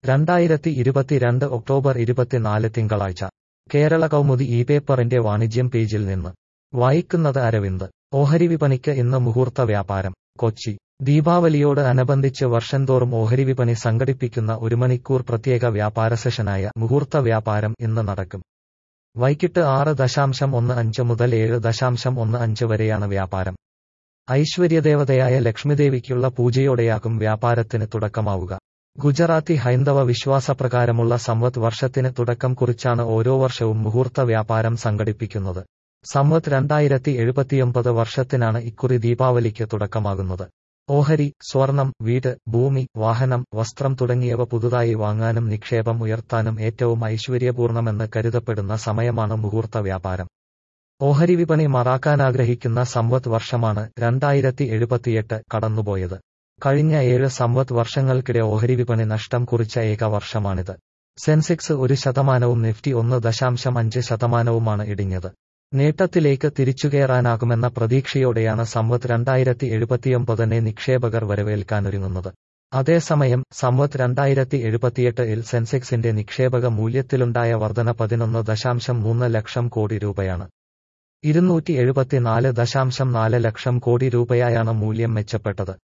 രണ്ടായിരത്തി ഇരുപത്തിരണ്ട് ഒക്ടോബർ ഇരുപത്തിനാല് തിങ്കളാഴ്ച കേരള കൗമുദി ഈ പേപ്പറിന്റെ വാണിജ്യം പേജിൽ നിന്ന് വായിക്കുന്നത് അരവിന്ദ് ഓഹരി വിപണിക്ക് ഇന്ന് മുഹൂർത്ത വ്യാപാരം കൊച്ചി ദീപാവലിയോട് അനുബന്ധിച്ച് വർഷംതോറും ഓഹരി വിപണി സംഘടിപ്പിക്കുന്ന ഒരു മണിക്കൂർ പ്രത്യേക വ്യാപാര സെഷനായ മുഹൂർത്ത വ്യാപാരം ഇന്ന് നടക്കും വൈകിട്ട് ആറ് ദശാംശം ഒന്ന് അഞ്ച് മുതൽ ഏഴ് ദശാംശം ഒന്ന് അഞ്ച് വരെയാണ് വ്യാപാരം ഐശ്വര്യദേവതയായ ലക്ഷ്മിദേവിക്കുള്ള പൂജയോടെയാകും വ്യാപാരത്തിന് തുടക്കമാവുക ഗുജറാത്തി ഹൈന്ദവ വിശ്വാസപ്രകാരമുള്ള സംവത് വർഷത്തിന് തുടക്കം കുറിച്ചാണ് ഓരോ വർഷവും മുഹൂർത്ത വ്യാപാരം സംഘടിപ്പിക്കുന്നത് സംവത് രണ്ടായിരത്തി എഴുപത്തിയൊമ്പത് വർഷത്തിനാണ് ഇക്കുറി ദീപാവലിക്ക് തുടക്കമാകുന്നത് ഓഹരി സ്വർണം വീട് ഭൂമി വാഹനം വസ്ത്രം തുടങ്ങിയവ പുതുതായി വാങ്ങാനും നിക്ഷേപം ഉയർത്താനും ഏറ്റവും ഐശ്വര്യപൂർണമെന്ന് കരുതപ്പെടുന്ന സമയമാണ് മുഹൂർത്ത വ്യാപാരം ഓഹരി വിപണി മറാക്കാനാഗ്രഹിക്കുന്ന സംവത് വർഷമാണ് രണ്ടായിരത്തി എഴുപത്തിയെട്ട് കടന്നുപോയത് കഴിഞ്ഞ ഏഴ് സംവത് വർഷങ്ങൾക്കിടെ ഓഹരി വിപണി നഷ്ടം കുറിച്ച ഏക വർഷമാണിത് സെൻസെക്സ് ഒരു ശതമാനവും നിഫ്റ്റി ഒന്ന് ദശാംശം അഞ്ച് ശതമാനവുമാണ് ഇടിഞ്ഞത് നേട്ടത്തിലേക്ക് തിരിച്ചുകയറാനാകുമെന്ന പ്രതീക്ഷയോടെയാണ് സംവത് രണ്ടായിരത്തി എഴുപത്തിയൊമ്പതിനെ നിക്ഷേപകർ വരവേൽക്കാനൊരുങ്ങുന്നത് അതേസമയം സംവത് രണ്ടായിരത്തി എഴുപത്തിയെട്ടിൽ സെൻസെക്സിന്റെ നിക്ഷേപക മൂല്യത്തിലുണ്ടായ വർധന പതിനൊന്ന് ദശാംശം മൂന്ന് ലക്ഷം കോടി രൂപയാണ് ഇരുന്നൂറ്റി എഴുപത്തിനാല് ദശാംശം നാല് ലക്ഷം കോടി രൂപയായാണ് മൂല്യം മെച്ചപ്പെട്ടത്